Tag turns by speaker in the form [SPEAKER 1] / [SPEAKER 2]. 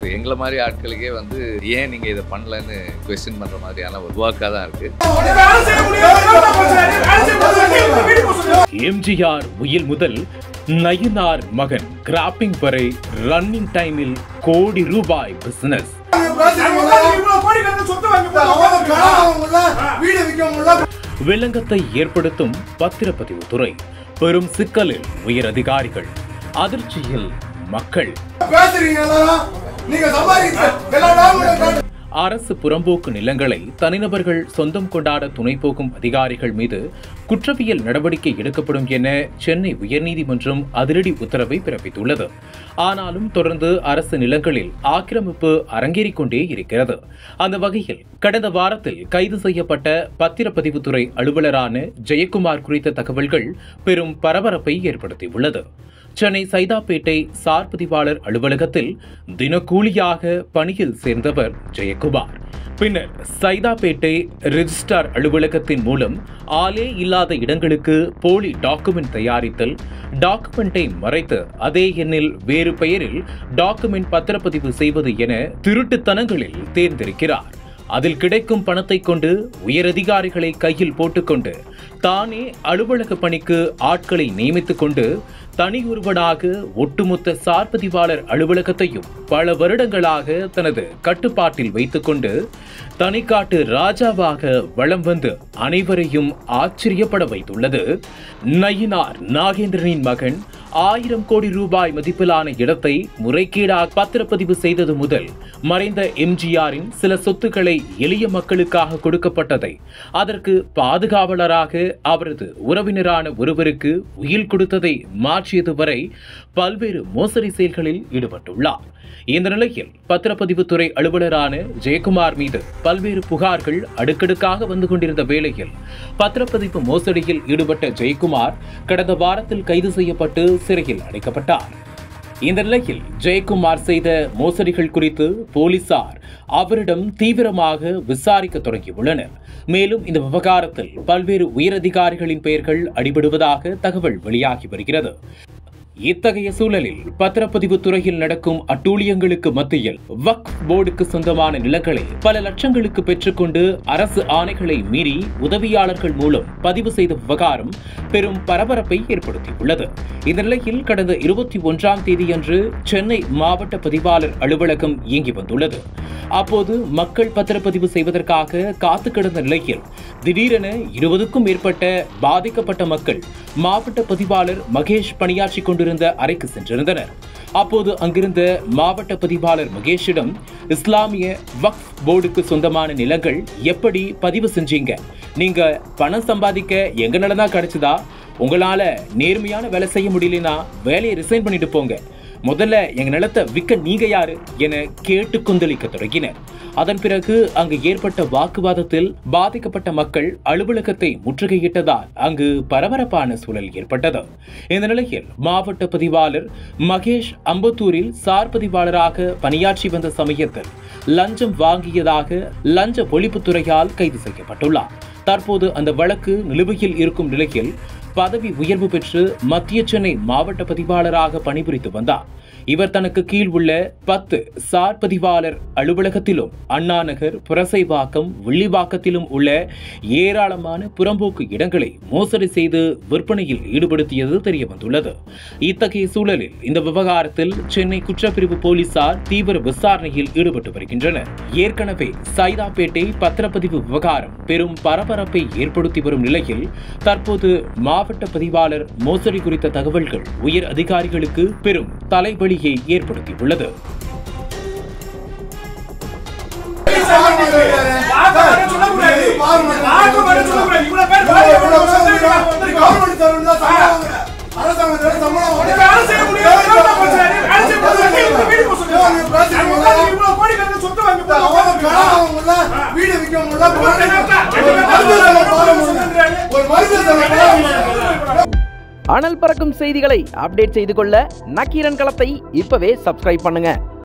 [SPEAKER 1] இப்போ எங்களை மாதிரி ஆட்களுக்கே வந்து ஏன் நீங்கள் இதை பண்ணலன்னு கொஸ்டின் பண்ணுற மாதிரியான ஒரு வாக்காக தான் இருக்குது
[SPEAKER 2] எம்ஜிஆர் உயில் முதல் நயினார் மகன் கிராப்பிங் வரை ரன்னிங் டைமில் கோடி ரூபாய் பிசினஸ்
[SPEAKER 3] வீடு விற்க முடியல
[SPEAKER 2] வில்லங்கத்தை ஏற்படுத்தும் பத்திரப்பதிவு துறை பெரும் சிக்கலில் உயர் அதிகாரிகள் அதிர்ச்சியில் மக்கள்
[SPEAKER 3] பேசுறீங்க எல்லாரும் நீங்க சம்பாதிக்க எல்லா டாக்குமெண்ட்
[SPEAKER 2] அரசு புறம்போக்கு நிலங்களை தனிநபர்கள் சொந்தம் கொண்டாட துணை போகும் அதிகாரிகள் மீது குற்றவியல் நடவடிக்கை எடுக்கப்படும் என சென்னை உயர்நீதிமன்றம் அதிரடி உத்தரவை பிறப்பித்துள்ளது ஆனாலும் தொடர்ந்து அரசு நிலங்களில் ஆக்கிரமிப்பு அரங்கேறிக் கொண்டே இருக்கிறது அந்த வகையில் கடந்த வாரத்தில் கைது செய்யப்பட்ட பத்திரப்பதிவுத்துறை அலுவலரான ஜெயக்குமார் குறித்த தகவல்கள் பெரும் பரபரப்பை ஏற்படுத்தியுள்ளது சென்னை சைதாப்பேட்டை சார் பதிவாளர் அலுவலகத்தில் தினக்கூலியாக பணியில் சேர்ந்தவர் ஜெயக்குமார் பின்னர் சைதாப்பேட்டை ரெஜிஸ்ட்ரார் அலுவலகத்தின் மூலம் ஆளே இல்லாத இடங்களுக்கு போலி டாக்குமெண்ட் தயாரித்தல் டாக்குமெண்டை மறைத்து அதே எண்ணில் வேறு பெயரில் டாக்குமெண்ட் பத்திரப்பதிவு செய்வது என திருட்டுத்தனங்களில் தேர்ந்திருக்கிறார் அதில் கிடைக்கும் பணத்தை கொண்டு உயரதிகாரிகளை கையில் போட்டுக்கொண்டு தானே அலுவலக பணிக்கு ஆட்களை நியமித்துக் கொண்டு தனியொருவனாக ஒட்டுமொத்த சார்பதிவாளர் அலுவலகத்தையும் பல வருடங்களாக தனது கட்டுப்பாட்டில் வைத்துக்கொண்டு தனிக்காட்டு ராஜாவாக வலம் வந்து அனைவரையும் ஆச்சரியப்பட வைத்துள்ளது நயினார் நாகேந்திரனின் மகன் ஆயிரம் கோடி ரூபாய் மதிப்பிலான இடத்தை முறைகேடாக பத்திரப்பதிவு செய்தது முதல் மறைந்த எம்ஜிஆரின் சில சொத்துக்களை எளிய மக்களுக்காக கொடுக்கப்பட்டதை அதற்கு பாதுகாவலராக அவரது உறவினரான ஒருவருக்கு உயில் கொடுத்ததை மாற்றியது வரை பல்வேறு மோசடி செயல்களில் ஈடுபட்டுள்ளார் இந்த நிலையில் பத்திரப்பதிவுத்துறை அலுவலரான ஜெயக்குமார் மீது பல்வேறு புகார்கள் அடுக்கடுக்காக வந்து கொண்டிருந்த வேளையில் பத்திரப்பதிவு மோசடியில் ஈடுபட்ட ஜெயக்குமார் கடந்த வாரத்தில் கைது செய்யப்பட்டு சிறையில் அடைக்கப்பட்டார் இந்த நிலையில் ஜெயக்குமார் செய்த மோசடிகள் குறித்து போலீசார் அவரிடம் தீவிரமாக விசாரிக்க தொடங்கியுள்ளனர் மேலும் இந்த விவகாரத்தில் பல்வேறு உயரதிகாரிகளின் பெயர்கள் அடிபடுவதாக தகவல் வெளியாகி வருகிறது இத்தகைய சூழலில் பத்திரப்பதிவு துறையில் நடக்கும் அட்டூழியங்களுக்கு மத்தியில் வக்ஃப் போர்டுக்கு சொந்தமான நிலங்களை பல லட்சங்களுக்கு பெற்றுக்கொண்டு அரசு ஆணைகளை மீறி உதவியாளர்கள் மூலம் பதிவு செய்த விவகாரம் பெரும் பரபரப்பை ஏற்படுத்தியுள்ளது இந்த நிலையில் கடந்த இருபத்தி ஒன்றாம் தேதியன்று சென்னை மாவட்ட பதிவாளர் அலுவலகம் இயங்கி வந்துள்ளது அப்போது மக்கள் பத்திரப்பதிவு செய்வதற்காக காத்து கிடந்த நிலையில் திடீரென இருபதுக்கும் மேற்பட்ட பாதிக்கப்பட்ட மக்கள் மாவட்ட பதிவாளர் மகேஷ் பணியாற்றிக் கொண்டிருந்த அறைக்கு சென்றிருந்தனர் அப்போது அங்கிருந்த மாவட்ட பதிவாளர் மகேஷிடம் இஸ்லாமிய வக்ஃப் போர்டுக்கு சொந்தமான நிலங்கள் எப்படி பதிவு செஞ்சீங்க நீங்க பணம் சம்பாதிக்க எங்க நிலம் கிடைச்சதா உங்களால நேர்மையான வேலை செய்ய முடியலனா வேலையை ரிசைன் பண்ணிட்டு போங்க முதல்ல எங்க நிலத்தை விற்க நீங்க யாரு என கேட்டு கொந்தளிக்க தொடங்கினர் அதன் பிறகு அங்கு ஏற்பட்ட வாக்குவாதத்தில் பாதிக்கப்பட்ட மக்கள் அலுவலகத்தை முற்றுகையிட்டதால் அங்கு பரபரப்பான சூழல் ஏற்பட்டது இந்த நிலையில் மாவட்ட பதிவாளர் மகேஷ் அம்பத்தூரில் சார் பதிவாளராக பணியாற்றி வந்த சமயத்தில் லஞ்சம் வாங்கியதாக லஞ்ச ஒழிப்புத்துறையால் கைது செய்யப்பட்டுள்ளார் தற்போது அந்த வழக்கு நிலுவையில் இருக்கும் நிலையில் பதவி உயர்வு பெற்று மத்திய சென்னை மாவட்ட பதிவாளராக பணிபுரித்து வந்தார் இவர் தனக்கு கீழ் உள்ள பத்து சார் பதிவாளர் அலுவலகத்திலும் அண்ணா நகர் புரசைவாக்கம் வில்லிவாக்கத்திலும் உள்ள ஏராளமான புறம்போக்கு இடங்களை மோசடி செய்து விற்பனையில் ஈடுபடுத்தியது தெரிய வந்துள்ளது இத்தகைய சூழலில் இந்த விவகாரத்தில் சென்னை குற்றப்பிரிவு போலீசார் தீவிர விசாரணையில் ஈடுபட்டு வருகின்றனர் ஏற்கனவே சைதாப்பேட்டை பத்திரப்பதிவு விவகாரம் பெரும் பரபரப்பை ஏற்படுத்தி வரும் நிலையில் தற்போது மாவட்ட பதிவாளர் மோசடி குறித்த தகவல்கள் உயர் அதிகாரிகளுக்கு பெரும் தலைவலியை ஏற்படுத்தியுள்ளது
[SPEAKER 3] வீடு விற்க முடியல ஒரு மருத்துவ
[SPEAKER 4] அனல் பறக்கும் செய்திகளை அப்டேட் செய்து கொள்ள நக்கீரன் களத்தை இப்பவே சப்ஸ்கிரைப் பண்ணுங்க